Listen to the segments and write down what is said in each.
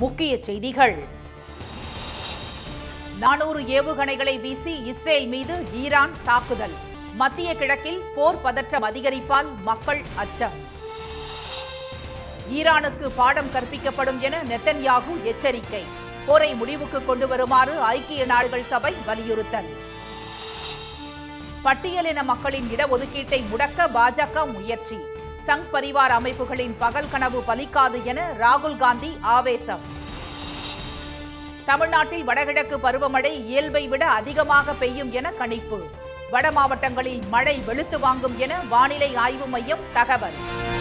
முக்கிய செய்திகள் நானூறு ஏவுகணைகளை வீசி இஸ்ரேல் மீது ஈரான் தாக்குதல் மத்திய கிழக்கில் போர் பதற்றம் அதிகரிப்பால் மக்கள் அச்சம் ஈரானுக்கு பாடம் கற்பிக்கப்படும் என நெத்தன்யாகு எச்சரிக்கை போரை முடிவுக்கு கொண்டு வருமாறு ஐக்கிய நாடுகள் சபை வலியுறுத்தல் பட்டியலின மக்களின் இடஒதுக்கீட்டை முடக்க பாஜக முயற்சி சங் பரிவார் அமைப்புகளின் பகல் கனவு பலிக்காது என ராகுல் காந்தி ஆவேசம் தமிழ்நாட்டில் வடகிழக்கு பருவமழை இயல்பை விட அதிகமாக பெய்யும் என கணிப்பு வட மாவட்டங்களில் மழை வெளுத்து வாங்கும் என வானிலை ஆய்வு மையம் தகவல்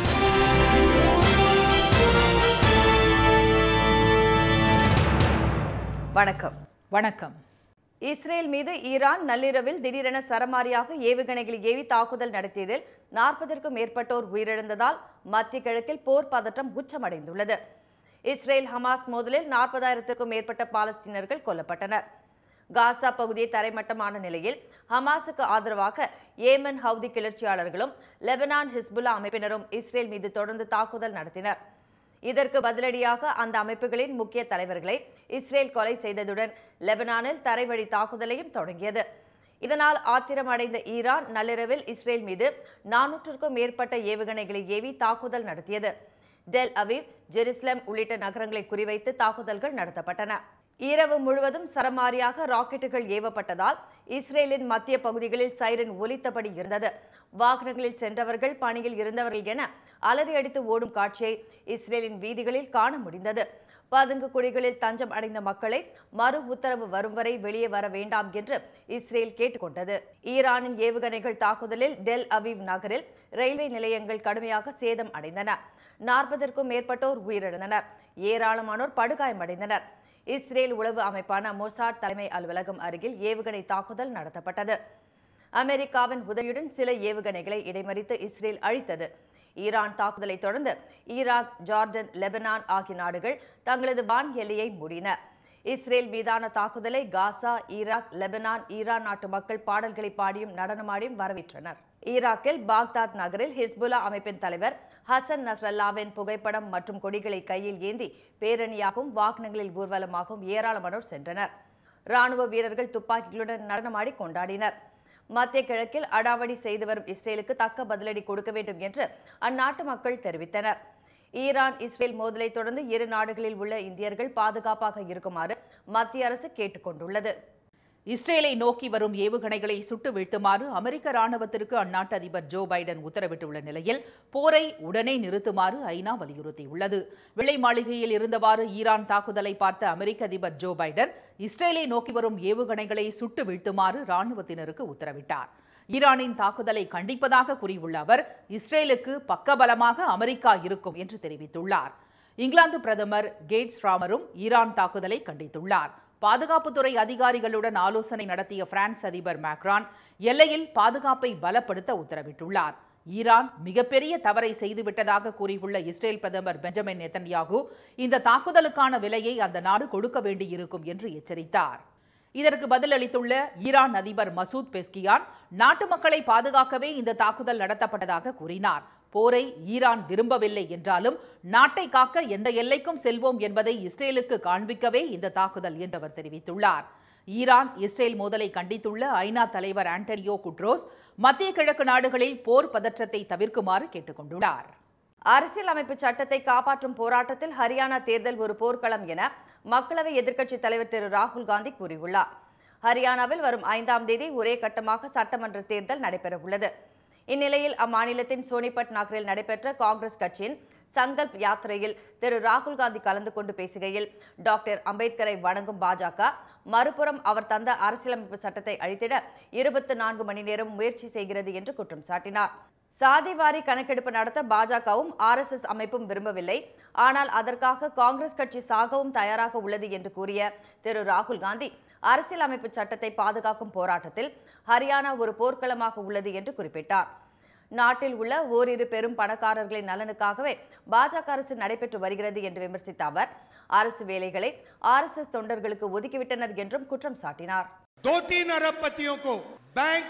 வணக்கம் வணக்கம் இஸ்ரேல் மீது ஈரான் நள்ளிரவில் திடீரென சரமாரியாக ஏவுகணைகளை ஏவி தாக்குதல் நடத்தியதில் நாற்பதற்கும் மேற்பட்டோர் உயிரிழந்ததால் மத்திய கிழக்கில் போர் பதற்றம் உச்சமடைந்துள்ளது இஸ்ரேல் ஹமாஸ் மோதலில் நாற்பதாயிரத்திற்கும் மேற்பட்ட பாலஸ்தீனர்கள் கொல்லப்பட்டனர் காசா பகுதியை தரைமட்டமான நிலையில் ஹமாஸுக்கு ஆதரவாக ஏமன் ஹவுதி கிளர்ச்சியாளர்களும் லெபனான் ஹிஸ்புல்லா அமைப்பினரும் இஸ்ரேல் மீது தொடர்ந்து தாக்குதல் நடத்தினர் இதற்கு பதிலடியாக அந்த அமைப்புகளின் முக்கிய தலைவர்களை இஸ்ரேல் கொலை செய்ததுடன் லெபனானில் தரைவழி தாக்குதலையும் தொடங்கியது இதனால் ஆத்திரமடைந்த ஈரான் நள்ளிரவில் இஸ்ரேல் மீது நானூற்றுக்கும் மேற்பட்ட ஏவுகணைகளை ஏவி தாக்குதல் நடத்தியது டெல் அவிவ் ஜெருசலம் உள்ளிட்ட நகரங்களை குறிவைத்து தாக்குதல்கள் நடத்தப்பட்டன இரவு முழுவதும் சரமாரியாக ராக்கெட்டுகள் ஏவப்பட்டதால் இஸ்ரேலின் மத்திய பகுதிகளில் சைரன் ஒலித்தபடி இருந்தது வாகனங்களில் சென்றவர்கள் பணியில் இருந்தவர்கள் என அலறி அடித்து ஓடும் காட்சியை இஸ்ரேலின் வீதிகளில் காண முடிந்தது பதுங்கு குழிகளில் தஞ்சம் அடைந்த மக்களை மறு உத்தரவு வரும் வரை வெளியே வர வேண்டாம் என்று இஸ்ரேல் கேட்டுக்கொண்டது ஈரானின் ஏவுகணைகள் தாக்குதலில் டெல் அவிவ் நகரில் ரயில்வே நிலையங்கள் கடுமையாக சேதம் அடைந்தன நாற்பதற்கும் மேற்பட்டோர் உயிரிழந்தனர் ஏராளமானோர் படுகாயமடைந்தனர் இஸ்ரேல் உளவு அமைப்பான மொசாட் தலைமை அலுவலகம் அருகில் ஏவுகணை தாக்குதல் நடத்தப்பட்டது அமெரிக்காவின் உதவியுடன் சில ஏவுகணைகளை இடைமறித்து இஸ்ரேல் அழித்தது ஈரான் தாக்குதலை தொடர்ந்து ஈராக் ஜார்டன் லெபனான் ஆகிய நாடுகள் தங்களது வான் எல்லையை மூடின இஸ்ரேல் மீதான தாக்குதலை காசா ஈராக் லெபனான் ஈரான் நாட்டு மக்கள் பாடல்களை பாடியும் நடனமாடியும் வரவேற்றனர் ஈராக்கில் பாக்தாத் நகரில் ஹிஸ்புல்லா அமைப்பின் தலைவர் ஹசன் நஸ்ரல்லாவின் புகைப்படம் மற்றும் கொடிகளை கையில் ஏந்தி பேரணியாகவும் வாகனங்களில் ஊர்வலமாகவும் ஏராளமானோர் சென்றனர் ராணுவ வீரர்கள் துப்பாக்கிகளுடன் நடனமாடி கொண்டாடினர் மத்திய கிழக்கில் அடாவடி செய்து வரும் இஸ்ரேலுக்கு தக்க பதிலடி கொடுக்க வேண்டும் என்று அந்நாட்டு மக்கள் தெரிவித்தனர் ஈரான் இஸ்ரேல் மோதலை தொடர்ந்து இரு நாடுகளில் உள்ள இந்தியர்கள் பாதுகாப்பாக இருக்குமாறு மத்திய அரசு கேட்டுக்கொண்டுள்ளது இஸ்ரேலை நோக்கி வரும் ஏவுகணைகளை சுட்டு வீழ்த்துமாறு அமெரிக்க ராணுவத்திற்கு அந்நாட்டு அதிபர் ஜோ பைடன் உத்தரவிட்டுள்ள நிலையில் போரை உடனே நிறுத்துமாறு ஐநா வலியுறுத்தியுள்ளது வெள்ளை மாளிகையில் இருந்தவாறு ஈரான் தாக்குதலை பார்த்த அமெரிக்க அதிபர் ஜோ பைடன் இஸ்ரேலை நோக்கி வரும் ஏவுகணைகளை சுட்டு வீழ்த்துமாறு ராணுவத்தினருக்கு உத்தரவிட்டார் ஈரானின் தாக்குதலை கண்டிப்பதாக கூறியுள்ள அவர் இஸ்ரேலுக்கு பக்கபலமாக அமெரிக்கா இருக்கும் என்று தெரிவித்துள்ளார் இங்கிலாந்து பிரதமர் கேட்ஸ் ராமரும் ஈரான் தாக்குதலை கண்டித்துள்ளார் பாதுகாப்புத்துறை அதிகாரிகளுடன் ஆலோசனை நடத்திய பிரான்ஸ் அதிபர் மேக்ரான் எல்லையில் பாதுகாப்பை பலப்படுத்த உத்தரவிட்டுள்ளார் ஈரான் மிகப்பெரிய தவறை செய்துவிட்டதாக கூறியுள்ள இஸ்ரேல் பிரதமர் பெஞ்சமின் நெத்தன்யாகு இந்த தாக்குதலுக்கான விலையை அந்த நாடு கொடுக்க வேண்டியிருக்கும் என்று எச்சரித்தார் இதற்கு பதிலளித்துள்ள ஈரான் அதிபர் மசூத் பெஸ்கியான் நாட்டு மக்களை பாதுகாக்கவே இந்த தாக்குதல் நடத்தப்பட்டதாக கூறினார் போரை ஈரான் விரும்பவில்லை என்றாலும் நாட்டை காக்க எந்த எல்லைக்கும் செல்வோம் என்பதை இஸ்ரேலுக்கு காண்பிக்கவே இந்த தாக்குதல் என்றவர் தெரிவித்துள்ளார் ஈரான் இஸ்ரேல் மோதலை கண்டித்துள்ள ஐநா தலைவர் ஆண்டனியோ குட்ரோஸ் மத்திய கிழக்கு நாடுகளில் போர் பதற்றத்தை தவிர்க்குமாறு கேட்டுக்கொண்டுள்ளார் அரசியலமைப்பு சட்டத்தை காப்பாற்றும் போராட்டத்தில் ஹரியானா தேர்தல் ஒரு போர்க்களம் என மக்களவை எதிர்க்கட்சித் தலைவர் திரு ராகுல் காந்தி கூறியுள்ளார் ஹரியானாவில் வரும் ஐந்தாம் தேதி ஒரே கட்டமாக சட்டமன்ற தேர்தல் நடைபெறவுள்ளது இந்நிலையில் அம்மாநிலத்தின் சோனிபட் நகரில் நடைபெற்ற காங்கிரஸ் கட்சியின் சங்கல்ப் யாத்திரையில் திரு ராகுல் காந்தி கலந்து கொண்டு பேசுகையில் டாக்டர் அம்பேத்கரை வணங்கும் பாஜக மறுபுறம் அவர் தந்த அரசியலமைப்பு சட்டத்தை அழித்திட இருபத்தி நான்கு மணி நேரம் முயற்சி செய்கிறது என்று குற்றம் சாட்டினார் சாதிவாரி கணக்கெடுப்பு நடத்த பாஜகவும் ஆர்எஸ்எஸ் அமைப்பும் விரும்பவில்லை ஆனால் அதற்காக காங்கிரஸ் கட்சி சாகவும் தயாராக உள்ளது என்று கூறிய திரு ராகுல் காந்தி அரசியலமைப்பு சட்டத்தை பாதுகாக்கும் போராட்டத்தில் ஹரியானா ஒரு போர்க்களமாக உள்ளது என்று குறிப்பிட்டார் நாட்டில் உள்ள ஓரிரு பெரும் பணக்காரர்களின் நலனுக்காகவே பாஜக அரசு நடைபெற்று வருகிறது என்று விமர்சித்த அவர் அரசு வேலைகளை ஆர்எஸ்எஸ் தொண்டர்களுக்கு ஒதுக்கிவிட்டனர் என்றும் குற்றம் சாட்டினார் दो तीन अरबपतियों को बैंक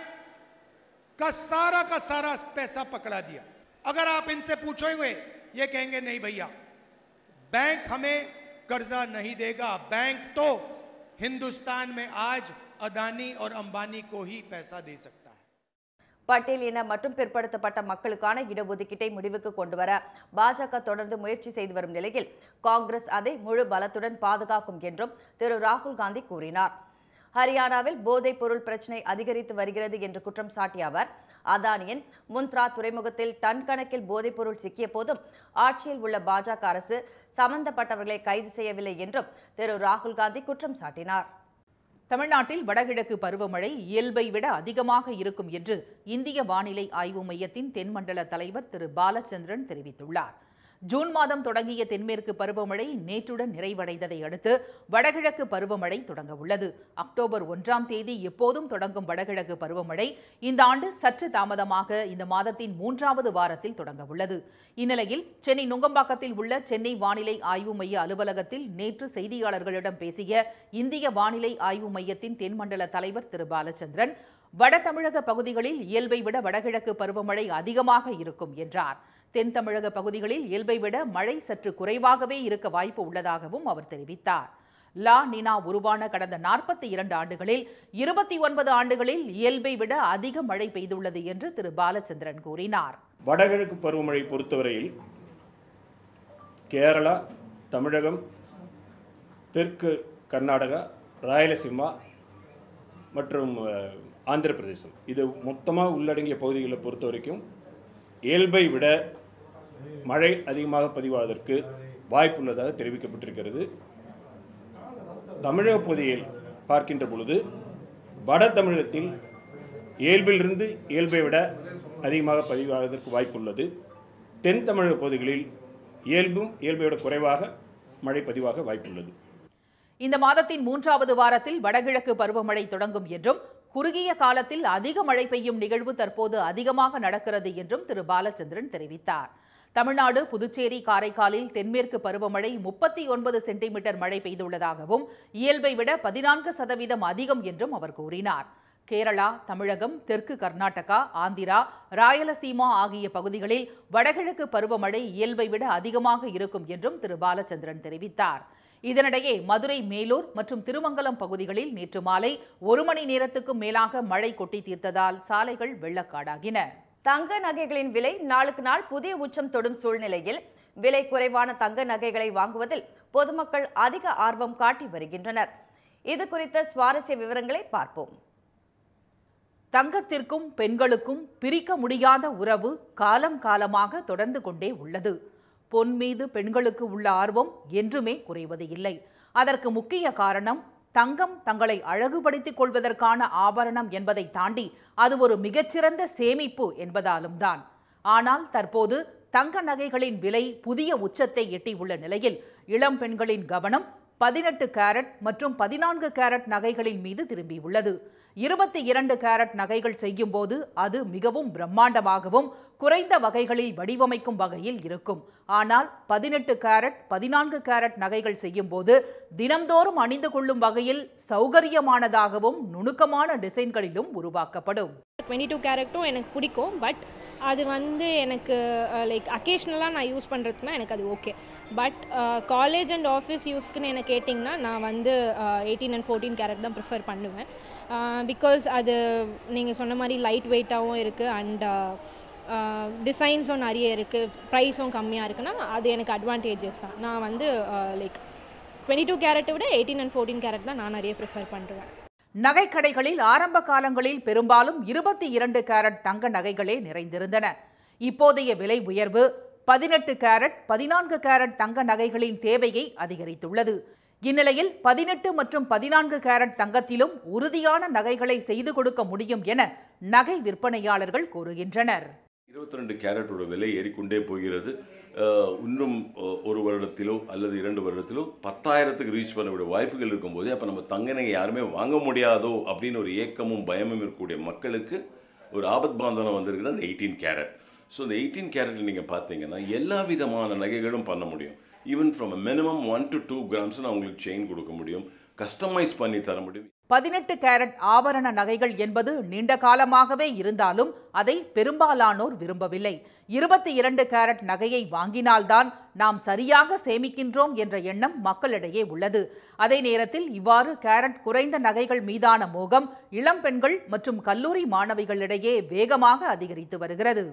का सारा का सारा पैसा पकड़ा दिया अगर आप इनसे पूछोगे ये कहेंगे नहीं भैया बैंक हमें कर्जा नहीं देगा बैंक तो हिंदुस्तान में आज अदानी और अंबानी को ही पैसा दे सकता है பட்டியலின மற்றும் பிற்படுத்தப்பட்ட மக்களுக்கான இடஒதுக்கீட்டை முடிவுக்கு கொண்டுவர பாஜக தொடர்ந்து முயற்சி செய்து வரும் நிலையில் காங்கிரஸ் அதை முழு பலத்துடன் பாதுகாக்கும் என்றும் திரு ராகுல் காந்தி கூறினார் ஹரியானாவில் போதைப் பொருள் பிரச்சினை அதிகரித்து வருகிறது என்று குற்றம் சாட்டிய அவர் அதானியின் முந்த்ரா துறைமுகத்தில் டன் கணக்கில் போதைப் பொருள் சிக்கிய போதும் ஆட்சியில் உள்ள பாஜக அரசு சம்பந்தப்பட்டவர்களை கைது செய்யவில்லை என்றும் திரு ராகுல் காந்தி குற்றம் சாட்டினார் தமிழ்நாட்டில் வடகிழக்கு பருவமழை இயல்பை விட அதிகமாக இருக்கும் என்று இந்திய வானிலை ஆய்வு மையத்தின் தென்மண்டல தலைவர் திரு பாலச்சந்திரன் தெரிவித்துள்ளார் ஜூன் மாதம் தொடங்கிய தென்மேற்கு பருவமழை நேற்றுடன் நிறைவடைந்ததை அடுத்து வடகிழக்கு பருவமழை தொடங்க உள்ளது அக்டோபர் ஒன்றாம் தேதி எப்போதும் தொடங்கும் வடகிழக்கு பருவமழை இந்த ஆண்டு சற்று தாமதமாக இந்த மாதத்தின் மூன்றாவது வாரத்தில் தொடங்க உள்ளது இந்நிலையில் சென்னை நுங்கம்பாக்கத்தில் உள்ள சென்னை வானிலை ஆய்வு மைய அலுவலகத்தில் நேற்று செய்தியாளர்களிடம் பேசிய இந்திய வானிலை ஆய்வு மையத்தின் தென்மண்டல தலைவர் திரு பாலச்சந்திரன் வட தமிழக பகுதிகளில் இயல்பை விட வடகிழக்கு பருவமழை அதிகமாக இருக்கும் என்றார் தென் தமிழக பகுதிகளில் இயல்பை விட மழை சற்று குறைவாகவே இருக்க வாய்ப்பு உள்ளதாகவும் அவர் தெரிவித்தார் லா நினா உருவான கடந்த நாற்பத்தி இரண்டு ஆண்டுகளில் இருபத்தி ஒன்பது ஆண்டுகளில் இயல்பை விட அதிக மழை பெய்துள்ளது என்று திரு பாலச்சந்திரன் கூறினார் வடகிழக்கு பருவமழை பொறுத்தவரையில் கேரளா தமிழகம் தெற்கு கர்நாடகா ராயலசீமா மற்றும் அஹ், ஆந்திர பிரதேசம் இது மொத்தமாக உள்ளடங்கிய பகுதிகளை பொறுத்த வரைக்கும் இயல்பை விட மழை அதிகமாக பதிவாவதற்கு வாய்ப்புள்ளதாக தெரிவிக்கப்பட்டிருக்கிறது தமிழக பகுதியில் பார்க்கின்ற பொழுது வட தமிழகத்தில் இயல்பிலிருந்து இயல்பை விட அதிகமாக பதிவாவதற்கு வாய்ப்புள்ளது தென் தமிழக பகுதிகளில் இயல்பும் இயல்பை விட குறைவாக மழை பதிவாக வாய்ப்புள்ளது இந்த மாதத்தின் மூன்றாவது வாரத்தில் வடகிழக்கு பருவமழை தொடங்கும் என்றும் குறுகிய காலத்தில் அதிக மழை பெய்யும் நிகழ்வு தற்போது அதிகமாக நடக்கிறது என்றும் திரு பாலச்சந்திரன் தெரிவித்தார் தமிழ்நாடு புதுச்சேரி காரைக்காலில் தென்மேற்கு பருவமழை முப்பத்தி ஒன்பது சென்டிமீட்டர் மழை பெய்துள்ளதாகவும் இயல்பை விட பதினான்கு சதவீதம் அதிகம் என்றும் அவர் கூறினார் கேரளா தமிழகம் தெற்கு கர்நாடகா ஆந்திரா ராயலசீமா ஆகிய பகுதிகளில் வடகிழக்கு பருவமழை இயல்பை விட அதிகமாக இருக்கும் என்றும் திரு பாலச்சந்திரன் தெரிவித்தார் இதனிடையே மதுரை மேலூர் மற்றும் திருமங்கலம் பகுதிகளில் நேற்று மாலை ஒரு மணி நேரத்துக்கும் மேலாக மழை கொட்டி தீர்த்ததால் சாலைகள் வெள்ளக்காடாகின தங்க நகைகளின் விலை நாளுக்கு நாள் புதிய உச்சம் தொடும் சூழ்நிலையில் விலை குறைவான தங்க நகைகளை வாங்குவதில் பொதுமக்கள் அதிக ஆர்வம் காட்டி வருகின்றனர் இது குறித்த சுவாரஸ்ய விவரங்களை பார்ப்போம் தங்கத்திற்கும் பெண்களுக்கும் பிரிக்க முடியாத உறவு காலம் காலமாக தொடர்ந்து கொண்டே உள்ளது பொன் மீது பெண்களுக்கு உள்ள ஆர்வம் என்றுமே குறைவது இல்லை அதற்கு முக்கிய காரணம் தங்கம் தங்களை அழகுபடுத்திக் கொள்வதற்கான ஆபரணம் என்பதை தாண்டி அது ஒரு மிகச்சிறந்த சேமிப்பு என்பதாலும் தான் ஆனால் தற்போது தங்க நகைகளின் விலை புதிய உச்சத்தை எட்டியுள்ள நிலையில் இளம் பெண்களின் கவனம் பதினெட்டு கேரட் மற்றும் பதினான்கு கேரட் நகைகளின் மீது திரும்பியுள்ளது இருபத்தி இரண்டு கேரட் நகைகள் செய்யும் போது அது மிகவும் பிரம்மாண்டமாகவும் குறைந்த வகைகளில் வடிவமைக்கும் வகையில் இருக்கும் ஆனால் பதினெட்டு கேரட் பதினான்கு கேரட் நகைகள் செய்யும் போது தினம்தோறும் அணிந்து கொள்ளும் வகையில் சௌகரியமானதாகவும் நுணுக்கமான டிசைன்களிலும் உருவாக்கப்படும் டுவெண்ட்டி டூ கேரக்டும் எனக்கு பிடிக்கும் பட் அது வந்து எனக்கு லைக் அக்கேஷ்னலாக நான் யூஸ் பண்ணுறதுக்குனா எனக்கு அது okay but college and office யூஸ்க்குன்னு என்ன கேட்டிங்கன்னா நான் வந்து எயிட்டீன் அண்ட் ஃபோர்டீன் கேரட் தான் ப்ரிஃபர் பண்ணுவேன் பிகாஸ் அது நீங்கள் சொன்ன மாதிரி லைட் வெயிட்டாகவும் இருக்குது அண்ட் டிசைன்ஸும் நிறைய இருக்குது ப்ரைஸும் கம்மியாக இருக்குன்னா அது எனக்கு அட்வான்டேஜஸ் தான் நான் வந்து லைக் டுவெண்ட்டி டூ கேரட்டை விட எயிட்டீன் அண்ட் ஃபோர்டீன் கேரட் தான் நான் நிறைய ப்ரிஃபர் பண்ணுறேன் நகைக்கடைகளில் ஆரம்ப காலங்களில் பெரும்பாலும் இருபத்தி இரண்டு கேரட் தங்க நகைகளே நிறைந்திருந்தன இப்போதைய விலை உயர்வு பதினெட்டு கேரட் பதினான்கு கேரட் தங்க நகைகளின் தேவையை அதிகரித்துள்ளது இந்நிலையில் பதினெட்டு மற்றும் பதினான்கு கேரட் தங்கத்திலும் உறுதியான நகைகளை செய்து கொடுக்க முடியும் என நகை விற்பனையாளர்கள் கூறுகின்றனர் இருபத்தி ரெண்டு கேரட்டோட விலை ஏறிக்கொண்டே போகிறது அஹ், இன்னும் ஒ- ஒரு வருடத்திலோ அல்லது இரண்டு வருடத்திலோ பத்தாயிரத்துக்கு ரீச் பண்ணக்கூடிய வாய்ப்புகள் இருக்கும்போது அப்போ நம்ம தங்க நகை யாருமே வாங்க முடியாதோ அப்படின்னு ஒரு ஏக்கமும் பயமும் இருக்கக்கூடிய மக்களுக்கு ஒரு ஆபத் பாந்தனம் வந்திருக்குது அந்த எயிட்டீன் கேரட் ஸோ இந்த எயிட்டீன் கேரட்டில் நீங்கள் பார்த்தீங்கன்னா எல்லா விதமான நகைகளும் பண்ண முடியும் even from minimum one to two grams நான் உங்களுக்கு செயின் கொடுக்க முடியும் கஸ்டமைஸ் பண்ணி தர முடியும் பதினெட்டு கேரட் ஆபரண நகைகள் என்பது நீண்ட காலமாகவே இருந்தாலும் அதை பெரும்பாலானோர் விரும்பவில்லை இருபத்தி இரண்டு கேரட் நகையை வாங்கினால்தான் நாம் சரியாக சேமிக்கின்றோம் என்ற எண்ணம் மக்களிடையே உள்ளது அதே நேரத்தில் இவ்வாறு கேரட் குறைந்த நகைகள் மீதான மோகம் இளம் பெண்கள் மற்றும் கல்லூரி மாணவிகளிடையே வேகமாக அதிகரித்து வருகிறது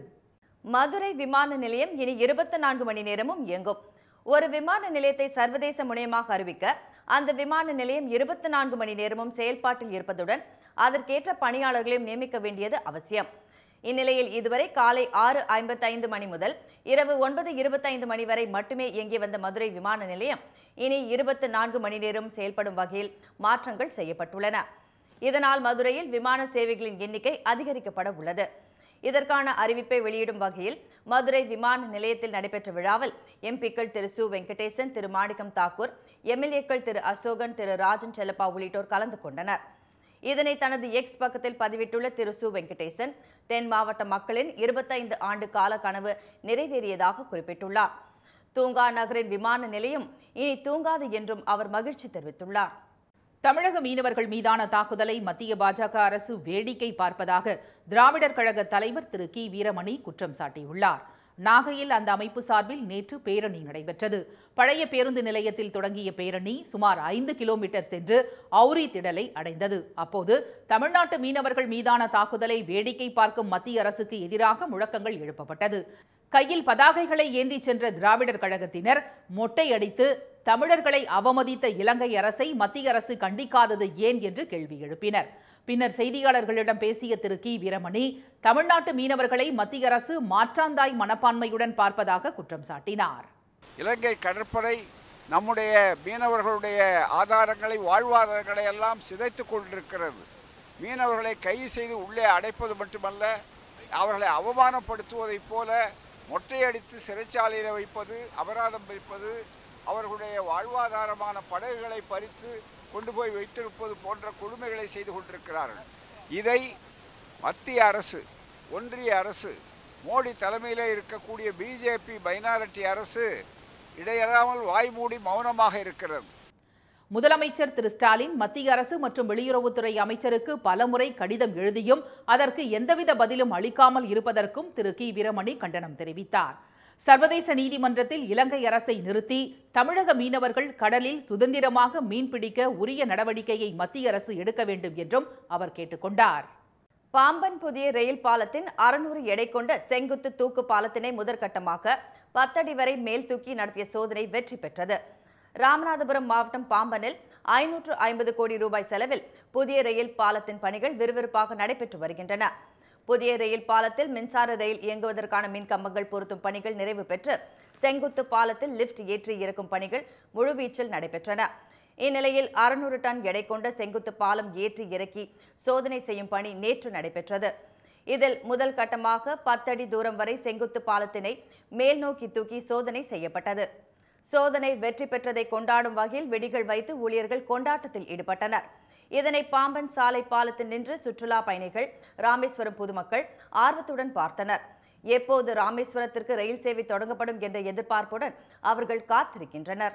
மதுரை விமான நிலையம் இனி இருபத்தி நான்கு மணி நேரமும் இயங்கும் ஒரு விமான நிலையத்தை சர்வதேச முனையமாக அறிவிக்க அந்த விமான நிலையம் இருபத்தி நான்கு மணி நேரமும் செயல்பாட்டில் இருப்பதுடன் அதற்கேற்ற பணியாளர்களையும் நியமிக்க வேண்டியது அவசியம் இந்நிலையில் இதுவரை காலை ஆறு ஐம்பத்தைந்து மணி முதல் இரவு ஒன்பது இருபத்தைந்து மணி வரை மட்டுமே இயங்கி வந்த மதுரை விமான நிலையம் இனி இருபத்தி நான்கு மணி நேரம் செயல்படும் வகையில் மாற்றங்கள் செய்யப்பட்டுள்ளன இதனால் மதுரையில் விமான சேவைகளின் எண்ணிக்கை அதிகரிக்கப்பட உள்ளது இதற்கான அறிவிப்பை வெளியிடும் வகையில் மதுரை விமான நிலையத்தில் நடைபெற்ற விழாவில் எம்பிக்கள் திரு சு வெங்கடேசன் திரு மாணிக்கம் தாக்கூர் எம்எல்ஏக்கள் திரு அசோகன் திரு ராஜன் செல்லப்பா உள்ளிட்டோர் கலந்து கொண்டனர் இதனை தனது எக்ஸ் பக்கத்தில் பதிவிட்டுள்ள திரு சு வெங்கடேசன் தென் மாவட்ட மக்களின் இருபத்தைந்து ஆண்டு கால கனவு நிறைவேறியதாக குறிப்பிட்டுள்ளார் தூங்கா நகரின் விமான நிலையம் இனி தூங்காது என்றும் அவர் மகிழ்ச்சி தெரிவித்துள்ளார் தமிழக மீனவர்கள் மீதான தாக்குதலை மத்திய பாஜக அரசு வேடிக்கை பார்ப்பதாக திராவிடர் கழக தலைவர் திரு கி வீரமணி குற்றம் சாட்டியுள்ளார் நாகையில் அந்த அமைப்பு சார்பில் நேற்று பேரணி நடைபெற்றது பழைய பேருந்து நிலையத்தில் தொடங்கிய பேரணி சுமார் ஐந்து கிலோமீட்டர் சென்று அவுரி திடலை அடைந்தது அப்போது தமிழ்நாட்டு மீனவர்கள் மீதான தாக்குதலை வேடிக்கை பார்க்கும் மத்திய அரசுக்கு எதிராக முழக்கங்கள் எழுப்பப்பட்டது கையில் பதாகைகளை ஏந்தி சென்ற திராவிடர் கழகத்தினர் மொட்டை அடித்து தமிழர்களை அவமதித்த இலங்கை அரசை மத்திய அரசு கண்டிக்காதது ஏன் என்று கேள்வி எழுப்பினர் பின்னர் செய்தியாளர்களிடம் பேசிய திரு கி வீரமணி தமிழ்நாட்டு மீனவர்களை மத்திய அரசு மாற்றாந்தாய் மனப்பான்மையுடன் பார்ப்பதாக குற்றம் சாட்டினார் இலங்கை கடற்படை நம்முடைய மீனவர்களுடைய ஆதாரங்களை வாழ்வாதாரங்களை எல்லாம் சிதைத்து கொண்டிருக்கிறது மீனவர்களை கைது செய்து உள்ளே அடைப்பது மட்டுமல்ல அவர்களை அவமானப்படுத்துவதைப் போல மொட்டையடித்து சிறைச்சாலையில் வைப்பது அபராதம் வைப்பது அவர்களுடைய வாழ்வாதாரமான படகுகளை பறித்து கொண்டு போய் வைத்திருப்பது போன்ற கொடுமைகளை செய்து கொண்டிருக்கிறார்கள் இதை மத்திய அரசு ஒன்றிய அரசு மோடி தலைமையில் இருக்கக்கூடிய பிஜேபி மைனாரிட்டி அரசு இடையறாமல் வாய்மூடி மௌனமாக இருக்கிறது முதலமைச்சர் திரு ஸ்டாலின் மத்திய அரசு மற்றும் வெளியுறவுத்துறை அமைச்சருக்கு பலமுறை கடிதம் எழுதியும் அதற்கு எந்தவித பதிலும் அளிக்காமல் இருப்பதற்கும் திரு கி வீரமணி கண்டனம் தெரிவித்தார் சர்வதேச நீதிமன்றத்தில் இலங்கை அரசை நிறுத்தி தமிழக மீனவர்கள் கடலில் சுதந்திரமாக மீன்பிடிக்க உரிய நடவடிக்கையை மத்திய அரசு எடுக்க வேண்டும் என்றும் அவர் கேட்டுக்கொண்டார் பாம்பன் புதிய ரயில் பாலத்தின் அறுநூறு எடை கொண்ட செங்குத்து தூக்கு பாலத்தினை முதற்கட்டமாக பத்தடி வரை மேல் தூக்கி நடத்திய சோதனை வெற்றி பெற்றது ராமநாதபுரம் மாவட்டம் பாம்பனில் ஐநூற்று ஐம்பது கோடி ரூபாய் செலவில் புதிய ரயில் பாலத்தின் பணிகள் விறுவிறுப்பாக நடைபெற்று வருகின்றன புதிய ரயில் பாலத்தில் மின்சார ரயில் இயங்குவதற்கான மின் கம்பங்கள் பொருத்தும் பணிகள் நிறைவு பெற்று செங்குத்து பாலத்தில் லிப்ட் ஏற்றி இறக்கும் பணிகள் முழுவீச்சில் நடைபெற்றன இந்நிலையில் அறுநூறு டன் எடை கொண்ட செங்குத்து பாலம் ஏற்றி இறக்கி சோதனை செய்யும் பணி நேற்று நடைபெற்றது இதில் முதல் கட்டமாக பத்தடி தூரம் வரை செங்குத்து பாலத்தினை மேல் நோக்கி தூக்கி சோதனை செய்யப்பட்டது சோதனை வெற்றி பெற்றதை கொண்டாடும் வகையில் வெடிகள் வைத்து ஊழியர்கள் கொண்டாட்டத்தில் ஈடுபட்டனர் இதனை பாம்பன் சாலை பாலத்தில் நின்று சுற்றுலா பயணிகள் ராமேஸ்வரம் பொதுமக்கள் ஆர்வத்துடன் பார்த்தனர் எப்போது ராமேஸ்வரத்திற்கு ரயில் சேவை தொடங்கப்படும் என்ற எதிர்பார்ப்புடன் அவர்கள் காத்திருக்கின்றனர்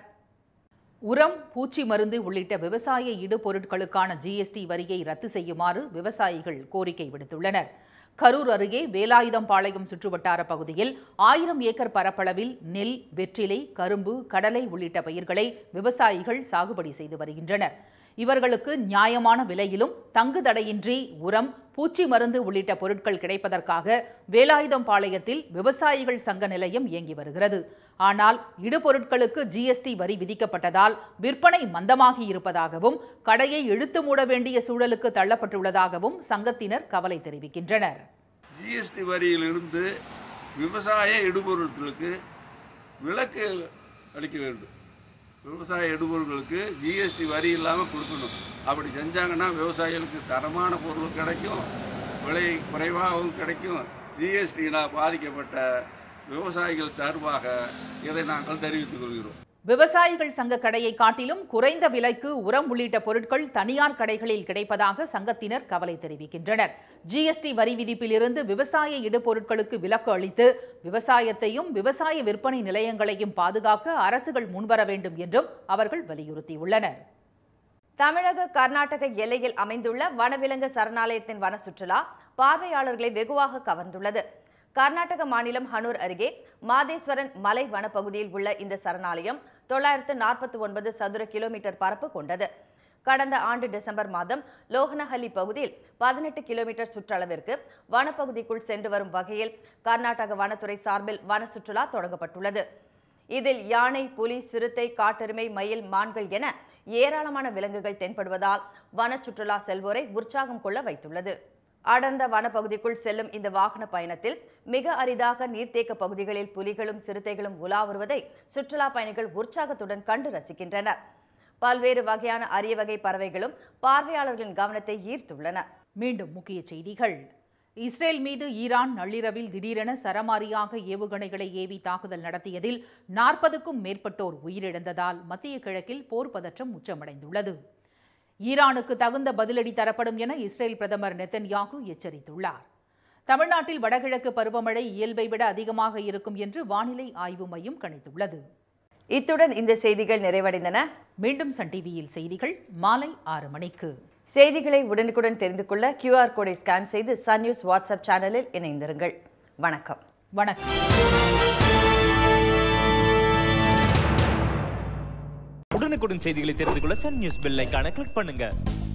உரம் பூச்சி மருந்து உள்ளிட்ட விவசாய இடுபொருட்களுக்கான ஜிஎஸ்டி வரியை ரத்து செய்யுமாறு விவசாயிகள் கோரிக்கை விடுத்துள்ளனர் கரூர் அருகே வேலாயுதம்பாளையம் சுற்றுவட்டார பகுதியில் ஆயிரம் ஏக்கர் பரப்பளவில் நெல் வெற்றிலை கரும்பு கடலை உள்ளிட்ட பயிர்களை விவசாயிகள் சாகுபடி செய்து வருகின்றனர் இவர்களுக்கு நியாயமான விலையிலும் தங்கு தடையின்றி உரம் பூச்சி மருந்து உள்ளிட்ட பொருட்கள் கிடைப்பதற்காக வேலாயுதம்பாளையத்தில் விவசாயிகள் சங்க நிலையம் இயங்கி வருகிறது ஆனால் இடுபொருட்களுக்கு ஜிஎஸ்டி வரி விதிக்கப்பட்டதால் விற்பனை மந்தமாகி இருப்பதாகவும் கடையை இழுத்து மூட வேண்டிய சூழலுக்கு தள்ளப்பட்டுள்ளதாகவும் சங்கத்தினர் கவலை தெரிவிக்கின்றனர் ஜிஎஸ்டி வரியிலிருந்து விவசாய இடுபொருட்களுக்கு விலக்கு அளிக்க வேண்டும் விவசாய இடுபொருட்களுக்கு ஜிஎஸ்டி வரி இல்லாமல் கொடுக்கணும் அப்படி செஞ்சாங்கன்னா விவசாயிகளுக்கு தரமான பொருள் கிடைக்கும் விலை குறைவாகவும் கிடைக்கும் ஜிஎஸ்டியினால் பாதிக்கப்பட்ட விவசாயிகள் சார்பாக இதை நாங்கள் தெரிவித்துக் கொள்கிறோம் விவசாயிகள் சங்க கடையை காட்டிலும் குறைந்த விலைக்கு உரம் உள்ளிட்ட பொருட்கள் தனியார் கடைகளில் கிடைப்பதாக சங்கத்தினர் கவலை தெரிவிக்கின்றனர் ஜிஎஸ்டி வரி விதிப்பிலிருந்து விவசாய இடுபொருட்களுக்கு விலக்கு அளித்து விவசாயத்தையும் விவசாய விற்பனை நிலையங்களையும் பாதுகாக்க அரசுகள் முன்வர வேண்டும் என்றும் அவர்கள் வலியுறுத்தியுள்ளனர் தமிழக கர்நாடக எல்லையில் அமைந்துள்ள வனவிலங்கு சரணாலயத்தின் வன சுற்றுலா பார்வையாளர்களை வெகுவாக கவர்ந்துள்ளது கர்நாடக மாநிலம் ஹனூர் அருகே மாதேஸ்வரன் மலை வனப்பகுதியில் உள்ள இந்த சரணாலயம் தொள்ளாயிரத்து நாற்பத்தி ஒன்பது சதுர கிலோமீட்டர் பரப்பு கொண்டது கடந்த ஆண்டு டிசம்பர் மாதம் லோகனஹள்ளி பகுதியில் பதினெட்டு கிலோமீட்டர் சுற்றளவிற்கு வனப்பகுதிக்குள் சென்று வரும் வகையில் கர்நாடக வனத்துறை சார்பில் வன சுற்றுலா தொடங்கப்பட்டுள்ளது இதில் யானை புலி சிறுத்தை காட்டெருமை மயில் மான்கள் என ஏராளமான விலங்குகள் தென்படுவதால் வன சுற்றுலா செல்வோரை உற்சாகம் கொள்ள வைத்துள்ளது அடர்ந்த வனப்பகுதிக்குள் செல்லும் இந்த வாகன பயணத்தில் மிக அரிதாக நீர்த்தேக்க பகுதிகளில் புலிகளும் சிறுத்தைகளும் உலா வருவதை சுற்றுலா பயணிகள் உற்சாகத்துடன் கண்டு ரசிக்கின்றனர் பல்வேறு வகையான அரிய வகை பறவைகளும் பார்வையாளர்களின் கவனத்தை ஈர்த்துள்ளன மீண்டும் முக்கிய செய்திகள் இஸ்ரேல் மீது ஈரான் நள்ளிரவில் திடீரென சரமாரியாக ஏவுகணைகளை ஏவி தாக்குதல் நடத்தியதில் நாற்பதுக்கும் மேற்பட்டோர் உயிரிழந்ததால் மத்திய கிழக்கில் போர் பதற்றம் உச்சமடைந்துள்ளது ஈரானுக்கு தகுந்த பதிலடி தரப்படும் என இஸ்ரேல் பிரதமர் நெத்தன்யாகு எச்சரித்துள்ளார் தமிழ்நாட்டில் வடகிழக்கு பருவமழை இயல்பை விட அதிகமாக இருக்கும் என்று வானிலை ஆய்வு மையம் கணித்துள்ளது இத்துடன் இந்த செய்திகள் நிறைவடைந்தன மீண்டும் சன் டிவியில் செய்திகள் மாலை ஆறு மணிக்கு செய்திகளை உடனுக்குடன் தெரிந்து கொள்ள கியூஆர் கோடை ஸ்கேன் செய்து சன் நியூஸ் வாட்ஸ்அப் சேனலில் இணைந்திருங்கள் வணக்கம் வணக்கம் உடனுக்குடன் செய்திகளை தெரிந்து கொள்ள சன் நியூஸ் பெல் ஐகானை கிளிக் பண்ணுங்க